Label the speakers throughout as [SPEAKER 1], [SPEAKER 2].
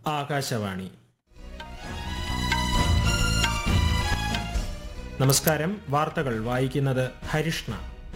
[SPEAKER 1] ആകാശവാണി നമസ്കാരം വാർത്തകൾ വായിക്കുന്നത് ഹരിഷ്ണ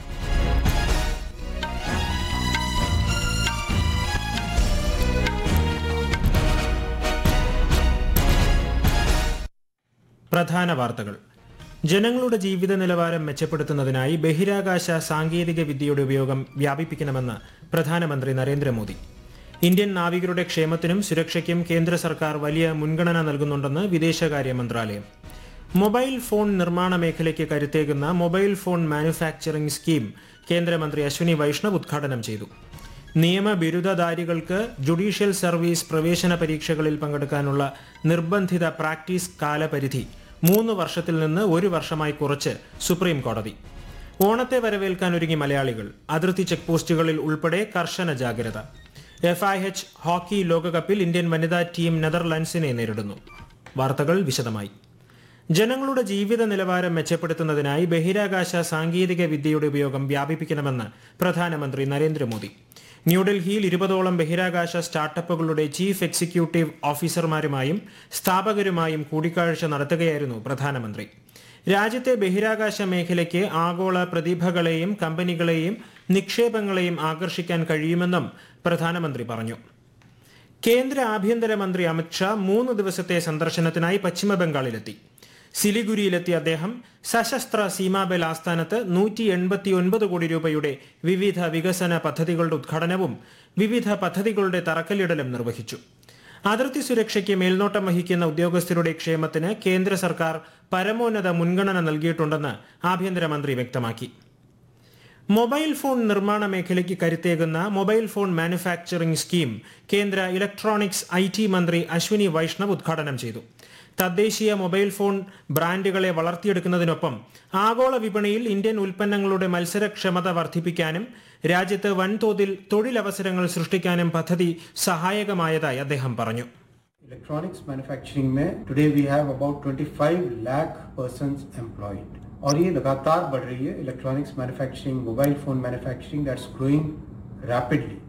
[SPEAKER 1] പ്രധാന വാർത്തകൾ ജനങ്ങളുടെ ജീവിത നിലവാരം മെച്ചപ്പെടുത്തുന്നതിനായി ബഹിരാകാശ സാങ്കേതിക വിദ്യയുടെ ഉപയോഗം വ്യാപിപ്പിക്കണമെന്ന് പ്രധാനമന്ത്രി നരേന്ദ്രമോദി ഇന്ത്യൻ നാവികരുടെ ക്ഷേമത്തിനും സുരക്ഷയ്ക്കും കേന്ദ്ര സർക്കാർ വലിയ മുൻഗണന നൽകുന്നുണ്ടെന്ന് വിദേശകാര്യ മന്ത്രാലയം മൊബൈൽ ഫോൺ നിർമ്മാണ മേഖലയ്ക്ക് കരുത്തേകുന്ന മൊബൈൽ ഫോൺ മാനുഫാക്ചറിംഗ് സ്കീം കേന്ദ്രമന്ത്രി അശ്വിനി വൈഷ്ണവ് ഉദ്ഘാടനം ചെയ്തു നിയമ ബിരുദധാരികൾക്ക് ജുഡീഷ്യൽ സർവീസ് പ്രവേശന പരീക്ഷകളിൽ പങ്കെടുക്കാനുള്ള നിർബന്ധിത പ്രാക്ടീസ് കാലപരിധി മൂന്ന് വർഷത്തിൽ നിന്ന് ഒരു വർഷമായി കുറച്ച് സുപ്രീം കോടതി ഓണത്തെ വരവേൽക്കാൻ ഒരുങ്ങി മലയാളികൾ അതിർത്തി ചെക്ക് പോസ്റ്റുകളിൽ ഉൾപ്പെടെ കർശന ജാഗ്രത എഫ് ഐ എച്ച് ഹോക്കി ലോകകപ്പിൽ ഇന്ത്യൻ വനിതാ ടീം നെതർലൻഡ്സിനെ നേരിടുന്നു വാർത്തകൾ വിശദമായി ജനങ്ങളുടെ ജീവിത നിലവാരം മെച്ചപ്പെടുത്തുന്നതിനായി ബഹിരാകാശ സാങ്കേതിക വിദ്യയുടെ ഉപയോഗം വ്യാപിപ്പിക്കണമെന്ന് പ്രധാനമന്ത്രി നരേന്ദ്രമോദി ന്യൂഡൽഹിയിൽ ഇരുപതോളം ബഹിരാകാശ സ്റ്റാർട്ടപ്പുകളുടെ ചീഫ് എക്സിക്യൂട്ടീവ് ഓഫീസർമാരുമായും സ്ഥാപകരുമായും കൂടിക്കാഴ്ച നടത്തുകയായിരുന്നു പ്രധാനമന്ത്രി രാജ്യത്തെ ബഹിരാകാശ മേഖലയ്ക്ക് ആഗോള പ്രതിഭകളെയും കമ്പനികളെയും നിക്ഷേപങ്ങളെയും ആകർഷിക്കാൻ കഴിയുമെന്നും പ്രധാനമന്ത്രി പറഞ്ഞു കേന്ദ്ര ആഭ്യന്തരമന്ത്രി അമിത്ഷാ മൂന്ന് ദിവസത്തെ സന്ദർശനത്തിനായി പശ്ചിമബംഗാളിലെത്തി സിലിഗുരിയിലെത്തിയ അദ്ദേഹം സശസ്ത്ര സീമാബൽ ആസ്ഥാനത്ത് നൂറ്റി എൺപത്തി ഒൻപത് കോടി രൂപയുടെ വിവിധ വികസന പദ്ധതികളുടെ ഉദ്ഘാടനവും വിവിധ പദ്ധതികളുടെ തറക്കല്ലിടലും നിർവഹിച്ചു അതിർത്തി സുരക്ഷയ്ക്ക് മേൽനോട്ടം വഹിക്കുന്ന ഉദ്യോഗസ്ഥരുടെ ക്ഷേമത്തിന് കേന്ദ്ര സർക്കാർ പരമോന്നത മുൻഗണന നൽകിയിട്ടുണ്ടെന്ന് ആഭ്യന്തരമന്ത്രി വ്യക്തമാക്കി മൊബൈൽ ഫോൺ നിർമ്മാണ മേഖലയ്ക്ക് കരുത്തേകുന്ന മൊബൈൽ ഫോൺ മാനുഫാക്ചറിംഗ് സ്കീം കേന്ദ്ര ഇലക്ട്രോണിക്സ് ഐ ടി മന്ത്രി അശ്വിനി വൈഷ്ണവ് ഉദ്ഘാടനം ചെയ്തു തദ്ദേശീയ മൊബൈൽ ഫോൺ ബ്രാൻഡുകളെ വളർത്തിയെടുക്കുന്നതിനൊപ്പം ആഗോള വിപണിയിൽ ഇന്ത്യൻ ഉൽപ്പന്നങ്ങളുടെ മത്സരക്ഷമത വർദ്ധിപ്പിക്കാനും രാജ്യത്ത് വൻതോതിൽ തൊഴിലവസരങ്ങൾ സൃഷ്ടിക്കാനും പദ്ധതി സഹായകമായതായി അദ്ദേഹം പറഞ്ഞു
[SPEAKER 2] इलेक्ट्रॉनिक्स मैन्युफैक्चरिंग में today we have about 25 lakh persons employed और ये लगातार बढ़ रही है electronics manufacturing mobile phone manufacturing that's growing rapidly